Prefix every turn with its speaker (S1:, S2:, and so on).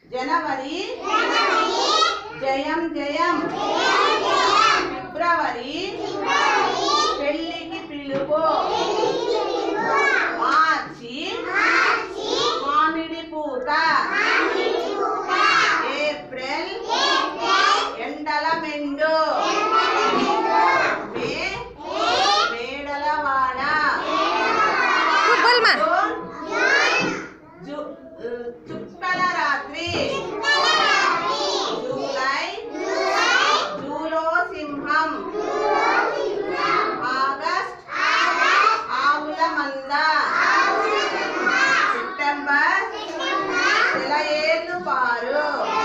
S1: జనవరి జయం జయం ఫిబ్రవరి పెళ్ళికి పిలుపు మార్చి మామిడి పూత ఏప్రిల్ ఎండల మెండు మే మేడల వాన
S2: तू बोल मा
S1: జూన్ జు- చుక్కల రాత్రి జూలై జూలో సింహం ఆగస్ట్ ఆవుల మంద సెప్టెంబర్ సెలయేర్లు పారు